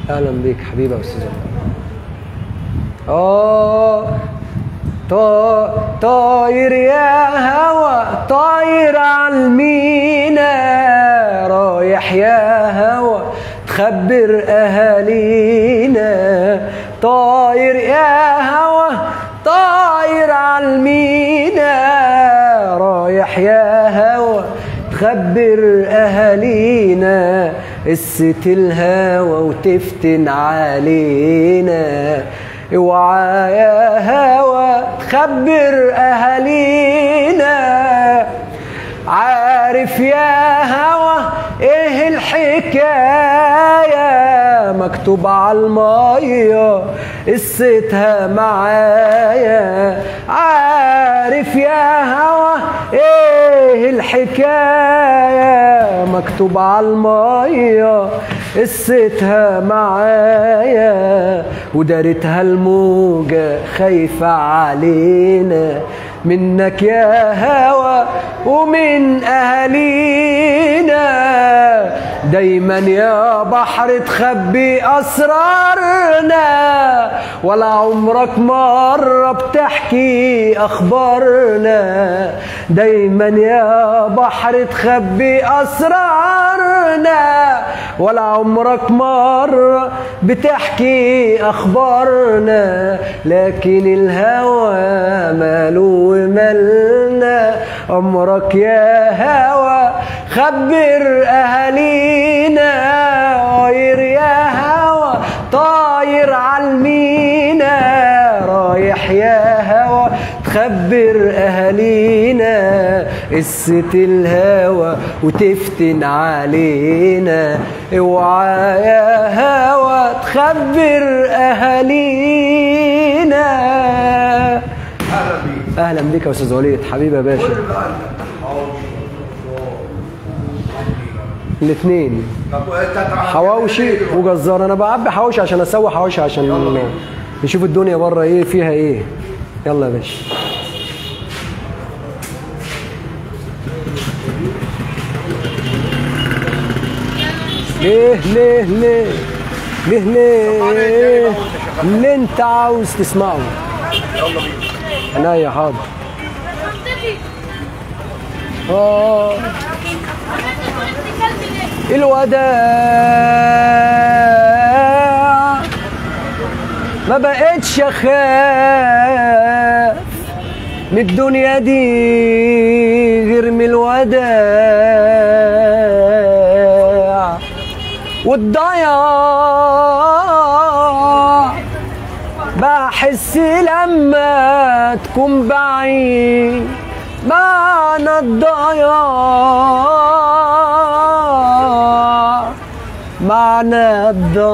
اهلا بيك حبيبي يا استاذ اه طا- طاير يا هوا طاير عالمينا رايح يا هوا تخبر اهالينا طاير يا هوا طاير عالمينا رايح يا هوا تخبر اهالينا قصة الهوى وتفتن علينا اوعى يا هوى تخبر اهالينا عارف يا هوى ايه الحكاية مكتوب على المية قصتها معايا عارف يا هوى ايه الحكاية مكتوب على المية قصتها معايا ودارتها الموجة خايفة علينا منك يا هوى ومن أهالينا دايما يا بحر تخبي أسرارنا ولا عمرك مرة بتحكي أخبارنا دايما يا بحر تخبي أسرارنا ولا عمرك مرة بتحكي أخبارنا لكن الهوى ماله ومالنا عمرك يا هوى خبر أهالينا طاير يا هوى طاير عالمينا رايح يا هوى تخبر أهالينا قصة الهوى وتفتن علينا اوعى يا هوى تخبر أهالينا اهلا بيك أهلا بك يا أستاذ وليد حبيبي يا باشا قول بقى انت حواوشي الاثنين طب انت تعرف حواوشي وجزار انا بعبي حواوشي عشان اسوي حواوشي عشان يلا بينا. نشوف الدنيا بره ايه فيها ايه يلا يا باشا ليه ليه ليه ليه ليه اللي انت عاوز تسمعه يلا بينا عناية حاضر اه الوداع ما بقتش اخاف من الدنيا دي غير من الوداع والضياع بحس لما تكون بعيد معنى الضياع معنى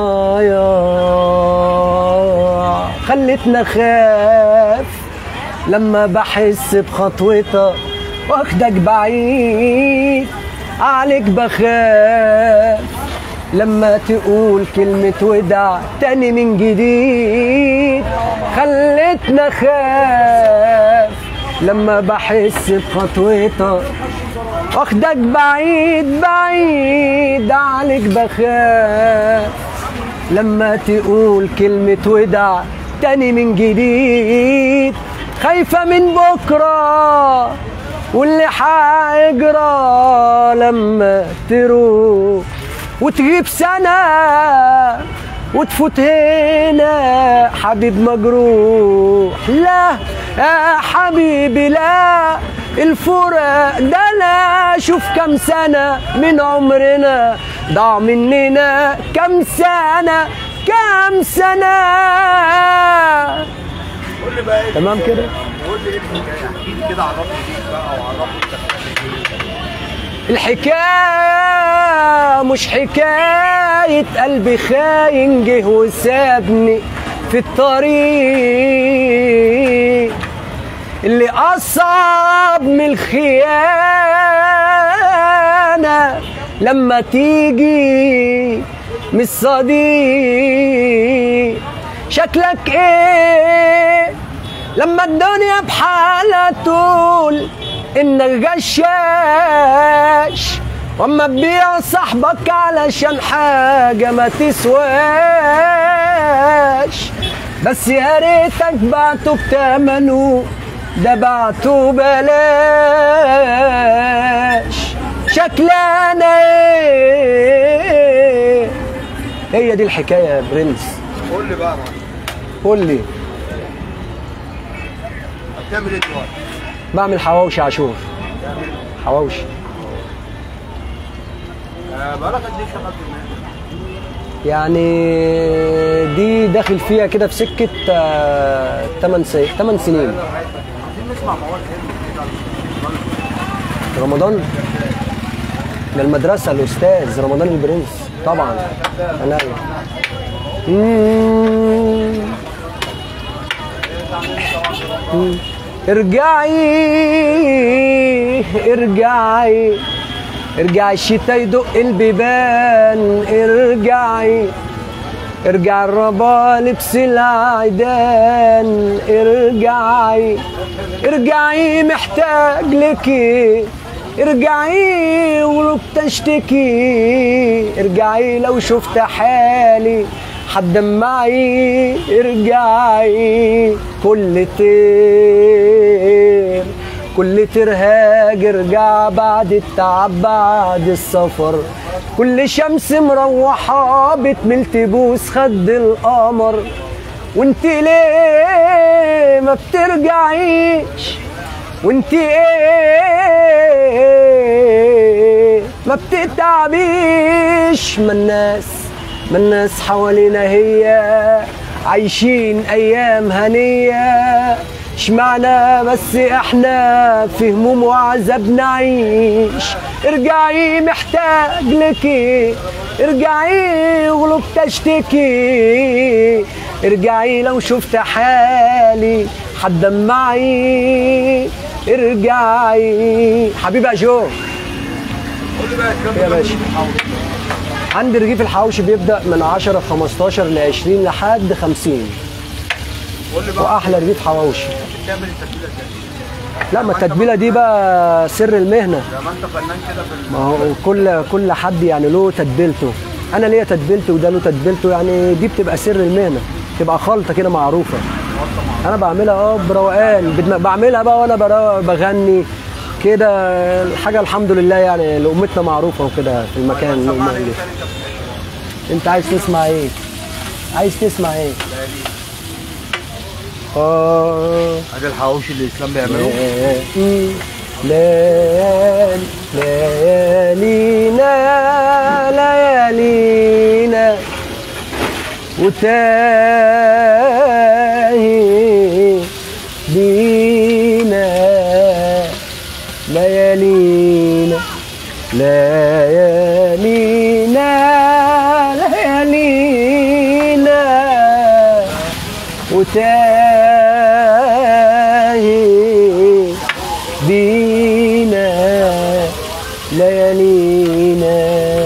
الضياع خلتنا خاف لما بحس بخطوتك واخدك بعيد عليك بخاف لما تقول كلمة ودع تاني من جديد خلتنا خاف لما بحس بخطوتك واخدك بعيد بعيد عليك بخاف لما تقول كلمة ودع تاني من جديد خايفة من بكرة واللي حيجرى لما تروح وتغيب سنة وتفوت هنا حبيب مجروح لا يا حبيبي لا الفراق ده انا شوف كم سنة من عمرنا ضاع مننا كم سنة كم سنة قول لي بقى ايه تمام كده قول لي ايه الحكايه احكي لي كده عرفني بيك بقى وعرفني انت بتعمل ايه الحكاية مش حكاية قلبي خاين جه وسابني في الطريق اللي أصعب من الخيانة لما تيجي من الصديق شكلك ايه لما الدنيا بحالها تقول انك غشاش واما تبيع صاحبك علشان حاجة ما تسواش بس يا ريتك بعته بتمنه ده بعته بلاش شكلنا ايه هي دي الحكاية يا برنس قول لي بقى يا معلم قول لي بتعمل ايه دلوقتي؟ بعمل حواوشي عاشور حواوشي آه، بقالك قد ايه شغال في المهنه؟ يعني دي داخل فيها كده في سكة 8 سنين 8 سنين عايزين نسمع مواد حلوه كده رمضان ده المدرسة الأستاذ رمضان البرنس طبعا أنا مم. مم. ارجعي ارجعي ارجعي الشتا يدق البيبان ارجعي ارجع الربا لبس العيدان ارجعي ارجعي محتاج لكي ارجعي ولو بتشتكي ارجعي لو شفت حالي هتدمعي ارجعي كل طير كل ترهاج ارجع بعد التعب بعد السفر كل شمس مروحة بتمل تبوس خد القمر وانت ليه ما بترجعيش وانت ايه ما بتتعبيش ما الناس ما الناس حوالينا هي عايشين ايام هنيه اشمعنا بس احنا في هموم وعذاب نعيش ارجعي محتاج لكي ارجعي ولو بتشتكي ارجعي لو شفت حالي هتدمعي ارجعي حبيبي يا جو قول لي بقى الكلام يا باشا. عندي رغيف الحواوشي بيبدا من 10 15 ل 20 لحد 50 قول لي بقى واحلى رغيف حواوشي بتعمل التتبيله ازاي؟ لا ما التتبيله دي بقى سر المهنه لما انت فنان كده في ما هو كل كل حد يعني له تتبيلته انا ليا تتبيلتي وده له تتبيلته يعني دي بتبقى سر المهنه تبقى خلطه كده معروفه انا بعملها اه بروقان بدم- بعملها بقى وانا برا- بغني كده الحاجه الحمد لله يعني لامتنا معروفه وكده في المكان سمعني الأمة ايه دي. تاني انت بتعمله؟ انت عايز تسمع ايه عايز تسمع ايه اه ادي الحواوشي اللي الاسلام بيعمله ليالي ليالي ليالينا ليالينا وتاهي بينا ليالينا ليالينا ليالينا وتاهي بينا ليالينا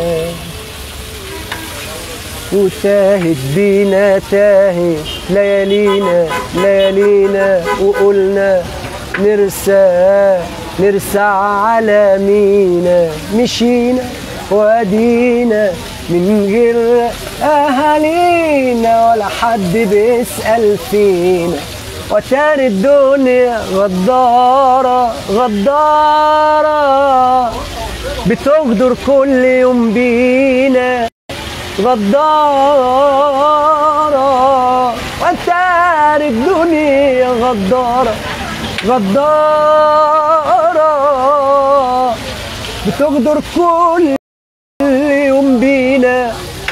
وتاهت بينا تاهت ليالينا ليالينا وقلنا نرسى نرسى على مينا مشينا وادينا من غير اهالينا ولا حد بيسأل فينا وتار الدنيا غدارة غدارة بتغدر كل يوم بينا غدارة وتار الدنيا غدارة غدارة بتغدر كل يوم بينا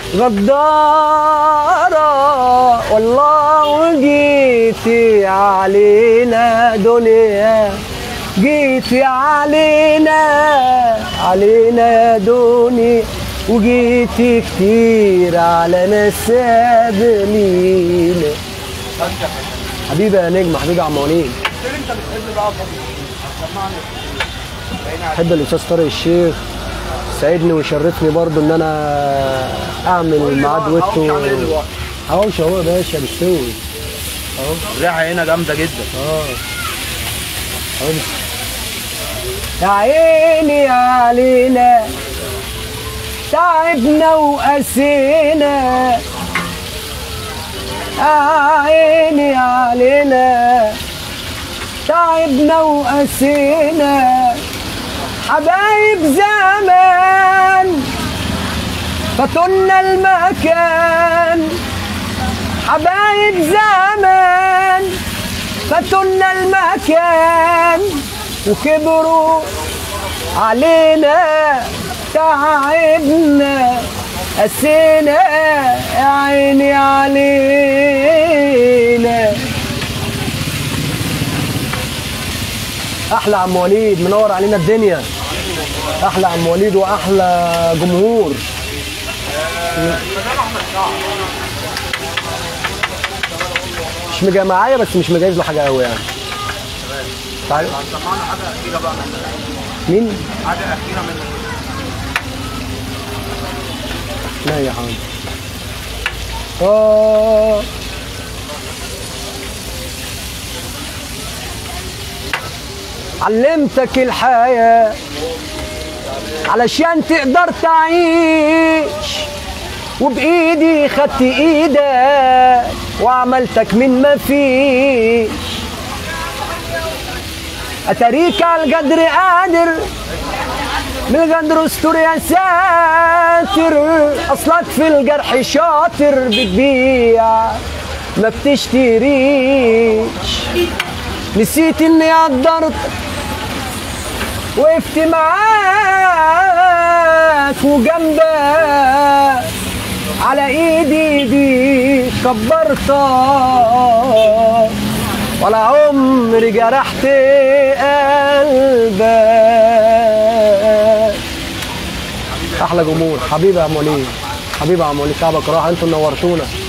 غدارة والله جيتي علينا دنيا جيتي علينا علينا يا دنيا وجيتي كتير على ناس قبلينا حبيبي يا نجم حبيبي يا عم وليد انت بتحب بقى سمعني بحب الاستاذ طارق الشيخ سعدني ويشرفني برضو ان انا اعمل معاه دويتو عامل ايه دلوقتي؟ حواوشي اهو يا باشا بيستوي الريحه هنا جامده جدا اه اهو بس- يا عيني علينا تعبنا وقسينا عيني علينا تعبنا وقسينا حبايب زمان فاتولنا المكان حبايب زمان فاتولنا المكان وكبروا علينا تعبنا قسينا يا عيني علينا احلى عم وليد منور علينا الدنيا احلى عم وليد واحلى جمهور مش مجا معايا بس مش مجهز له حاجه قوي يعني تعال سمعنا حاجه اخيره بقى منك مين؟ حاجه اخيره منك لا يا حاج آه علمتك الحياة علشان تقدر تعيش وبإيدي خدت إيدك وعملتك من ما فيش أتاريك على القدر قادر من القدر استر يا ساتر اصلك في الجرح شاطر بتبيع ما بتشتريش نسيت اني قدرت وقفت معاك وجنبك على ايدي دي كبرتك ولا عمري جرحت قلبك احلى جمهور حبيبي يا عم وليد حبيبي يا عم وليد تعبك راح انتوا نورتونا